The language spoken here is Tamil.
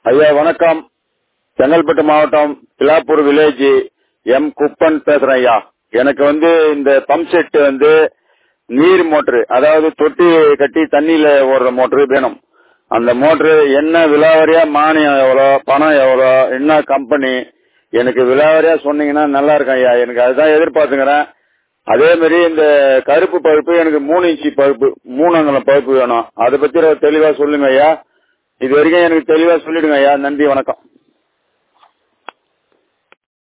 ஐயா வணக்கம் செங்கல்பட்டு மாவட்டம் பிலாப்பூர் வில்லேஜ் எம் குப்பன் பேசுறேன் ஐயா எனக்கு வந்து இந்த பம்ப் செட் வந்து நீர் மோட்டரு அதாவது தொட்டி கட்டி தண்ணியில ஓடுற மோட்டரு வேணும் அந்த மோட்டரு என்ன விலாவரியா மானியம் எவ்வளோ பணம் எவ்வளோ என்ன கம்பெனி எனக்கு விலாவரியா சொன்னீங்கன்னா நல்லா இருக்கும் ஐயா எனக்கு அதுதான் எதிர்பார்த்துக்கிறேன் அதே மாதிரி இந்த கருப்பு பழுப்பு எனக்கு மூணு இன்ச்சு பழுப்பு மூணு அங்கலம் பழுப்பு வேணும் அதை பத்தி தெளிவா சொல்லுங்க ஐயா இது வரைக்கும் எனக்கு தெளிவா சொல்லிடுங்க ஐயா நன்றி வணக்கம்